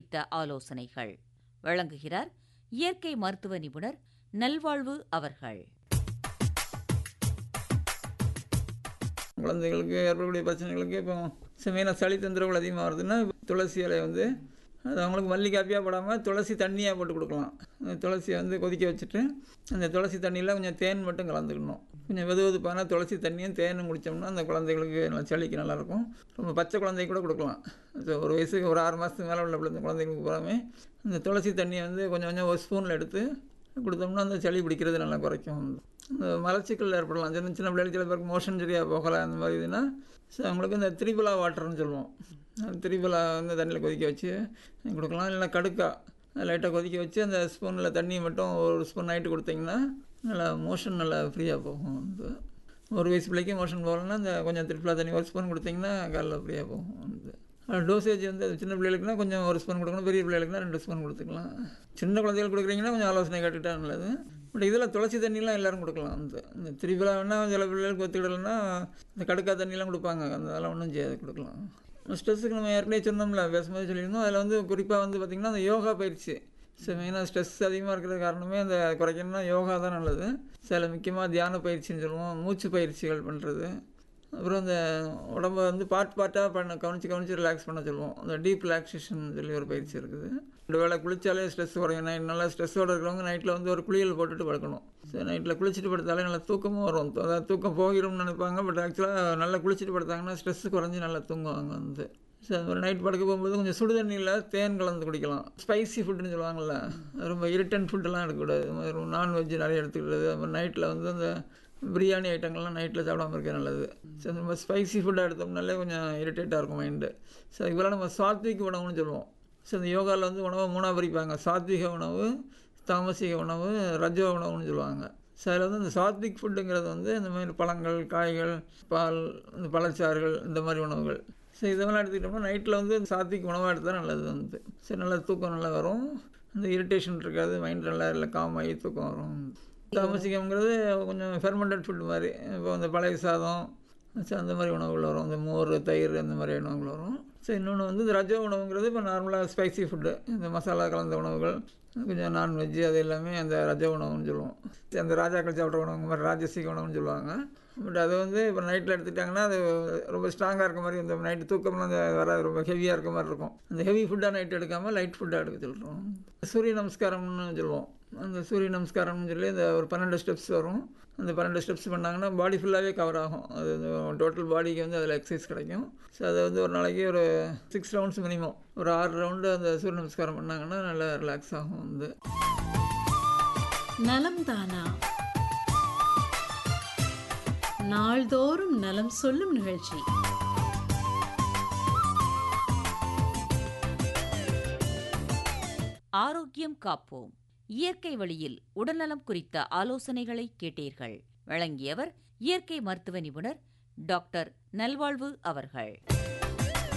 குறித்த ஆலோசனைகள் வழங்குகிறார் இயற்கை மருத்துவ நிபுணர் நல்வாழ்வு அவர்கள் குழந்தைகளுக்கு ஏற்படக்கூடிய பிரச்சனைகளுக்கு இப்போ மெயினாக சளி தொந்தரவுகள் அதிகமாக வருதுன்னா துளசி இலையை வந்து அது அவங்களுக்கு மல்லி காப்பியாக போடாமல் துளசி தண்ணியாக போட்டு கொடுக்கலாம் அந்த துளசியை வந்து கொதிக்க வச்சுட்டு அந்த துளசி தண்ணியில் கொஞ்சம் தேன் மட்டும் கலந்துக்கணும் கொஞ்சம் வெது வெதுப்பான துளசி தண்ணியும் தேனும் குடித்தோம்னா அந்த குழந்தைகளுக்கு நல்லா சளிக்கு நல்லாயிருக்கும் ரொம்ப பச்சை குழந்தைக்கு கூட கொடுக்கலாம் அது ஒரு வயசுக்கு ஒரு ஆறு மாதத்துக்கு மேலே உள்ள பிள்ளை குழந்தைங்களுக்கு பூராமே அந்த துளசி தண்ணியை வந்து கொஞ்சம் கொஞ்சம் ஒரு ஸ்பூனில் எடுத்து கொடுத்தோம்னா அந்த சளி பிடிக்கிறது நல்லா குறைக்கும் இந்த மலச்சிக்கல் ஏற்படலாம் சின்ன சின்ன பிள்ளைகள் சில பேருக்கு மோஷன் சரியாக போகலை அந்த மாதிரி இதுன்னா ஸோ அவங்களுக்கு இந்த திரிபலா வாட்டர்னு சொல்லுவோம் அந்த திரிபலா வந்து தண்ணியில் கொதிக்க வச்சு கொடுக்கலாம் இல்லைன்னா கடுக்கா லைட்டாக கொதிக்க வச்சு அந்த ஸ்பூனில் தண்ணி மட்டும் ஒரு ஸ்பூன் நைட்டு கொடுத்தீங்கன்னா நல்லா மோஷன் நல்லா ஃப்ரீயாக போகும் வந்து ஒரு வயசு பிள்ளைக்கு மோஷன் போகலன்னா இந்த கொஞ்சம் திரிபலா தண்ணி ஒரு ஸ்பூன் கொடுத்தீங்கன்னா காலைல ஃப்ரீயாக போகும் வந்து டோசேஜ் வந்து சின்ன பிள்ளைகளுக்குனா கொஞ்சம் ஒரு ஸ்பூன் கொடுக்கணும் பெரிய பிள்ளைகளுக்குனா ரெண்டு ஸ்பூன் கொடுத்துக்கலாம் சின்ன குழந்தைகள் கொடுக்குறீங்கன்னா கொஞ்சம் ஆலோசனை கேட்டுக்கிட்டா நல்லது பட் இதில் துளசி தண்ணிலாம் எல்லோரும் கொடுக்கலாம் அந்த இந்த திருவிழா வேணால் சில பிள்ளைகளுக்கு ஒத்துக்கிடலைன்னா இந்த கடுக்கா தண்ணிலாம் கொடுப்பாங்க அந்த அதெல்லாம் ஒன்றும் செய்யாது கொடுக்கலாம் ஸ்ட்ரெஸ்ஸுக்கு நம்ம ஏற்கனவே சொன்னோம்ல பேசும்போது சொல்லியிருந்தோம் அதில் வந்து குறிப்பாக வந்து பார்த்திங்கன்னா அந்த யோகா பயிற்சி ஸோ மெயினாக ஸ்ட்ரெஸ் அதிகமாக இருக்கிறது காரணமே அந்த குறைக்கணும்னா யோகா தான் நல்லது சில முக்கியமாக தியான பயிற்சின்னு சொல்லுவோம் மூச்சு பயிற்சிகள் பண்ணுறது அப்புறம் இந்த உடம்ப வந்து பார்ட் பார்ட்டாக பண்ண கவனித்து கவனித்து ரிலாக்ஸ் பண்ண சொல்லுவோம் அந்த டீப் ரிலாக்ஸேஷன் சொல்லி ஒரு பயிற்சி இருக்குது ரெண்டு வேளை குளித்தாலே ஸ்ட்ரெஸ் குறையும் நைட் நல்லா ஸ்ட்ரெஸ்ஸோடு இருக்கிறவங்க நைட்டில் வந்து ஒரு குளியல் போட்டுட்டு படுக்கணும் ஸோ நைட்டில் குளிச்சுட்டு படுத்தாலே நல்லா தூக்கமும் வரும் அதாவது தூக்கம் போகிடும்னு நினைப்பாங்க பட் ஆக்சுவலாக நல்லா குளிச்சுட்டு படுத்தாங்கன்னா ஸ்ட்ரெஸ் குறைஞ்சி நல்லா தூங்குவாங்க வந்து ஸோ அது ஒரு நைட் படுக்க போகும்போது கொஞ்சம் சுடு தண்ணியில் தேன் கலந்து குடிக்கலாம் ஸ்பைசி ஃபுட்டுன்னு சொல்லுவாங்கள்ல ரொம்ப இரிட்டன் ஃபுட்டெல்லாம் எடுக்கக்கூடாது நான்வெஜ் நிறைய எடுத்துக்கிறது அப்புறம் நைட்டில் வந்து அந்த பிரியாணி ஐட்டங்கள்லாம் நைட்டில் சாப்பிடாம இருக்க நல்லது ஸோ நம்ம ஸ்பைசி ஃபுட்டாக எடுத்தோம்னாலே கொஞ்சம் இரிட்டேட்டாக இருக்கும் மைண்டு ஸோ இதுவெல்லாம் நம்ம சாத்விக் உணவுன்னு சொல்லுவோம் ஸோ இந்த யோகாவில் வந்து உணவை மூணாக பிரிப்பாங்க சாத்விக உணவு தாமசிக உணவு ரஜோ உணவுன்னு சொல்லுவாங்க ஸோ அதில் வந்து இந்த சாத்விக் ஃபுட்டுங்கிறது வந்து இந்த மாதிரி பழங்கள் காய்கள் பால் இந்த பழச்சாறுகள் இந்த மாதிரி உணவுகள் ஸோ இதெல்லாம் எடுத்துக்கிட்டோம்னா நைட்டில் வந்து சாத்விக் உணவாக எடுத்தால் நல்லது வந்து சரி நல்லா தூக்கம் நல்லா வரும் இந்த இரிட்டேஷன் இருக்காது மைண்ட் நல்லா இல்லை காமாகி தூக்கம் வரும் தாமசிக்கம்ங்கிறது கொஞ்சம் ஃபெர்மெண்டட் ஃபுட் மாதிரி இப்போ இந்த பழைய சாதம் அந்த மாதிரி உணவுகள் வரும் இந்த மோர் தயிர் அந்த மாதிரி உணவுகள் வரும் ஸோ இன்னொன்று வந்து இந்த ரஜ உணவுங்கிறது இப்போ நார்மலாக ஸ்பைசி ஃபுட்டு இந்த மசாலா கலந்த உணவுகள் கொஞ்சம் நான்வெஜ்ஜு அது எல்லாமே அந்த ரஜ உணவுன்னு சொல்லுவோம் அந்த ராஜாக்கள் சாப்பிட்ற உணவு மாதிரி ராஜசிக உணவுன்னு சொல்லுவாங்க பட் அது வந்து இப்போ நைட்டில் எடுத்துட்டாங்கன்னா அது ரொம்ப ஸ்ட்ராங்காக இருக்க மாதிரி இந்த நைட்டு தூக்கம்லாம் அந்த வராது ரொம்ப ஹெவியாக இருக்க மாதிரி இருக்கும் அந்த ஹெவி ஃபுட்டாக நைட் எடுக்காமல் லைட் ஃபுட்டாக எடுக்க சொல்கிறோம் சூரிய நமஸ்காரம்னு சொல்லுவோம் அந்த சூரிய நமஸ்காரம்னு சொல்லி இந்த ஒரு பன்னெண்டு ஸ்டெப்ஸ் வரும் அந்த பன்னெண்டு ஸ்டெப்ஸ் பண்ணாங்கன்னா பாடி ஃபுல்லாகவே கவர் ஆகும் அது டோட்டல் பாடிக்கு வந்து அதில் எக்ஸசைஸ் கிடைக்கும் ஸோ அதை வந்து ஒரு நாளைக்கு ஒரு சிக்ஸ் ரவுண்ட்ஸ் மினிமம் ஒரு ஆறு ரவுண்டு அந்த சூரிய நமஸ்காரம் பண்ணாங்கன்னா நல்லா ரிலாக்ஸ் ஆகும் வந்து நலம் தானா நாள்தோறும் நலம் சொல்லும் நிகழ்ச்சி ஆரோக்கியம் காப்போம் இயற்கை வழியில் உடல்நலம் குறித்த ஆலோசனைகளை கேட்டீர்கள் வழங்கியவர் இயற்கை மருத்துவ நிபுணர் டாக்டர் நல்வாழ்வு அவர்கள்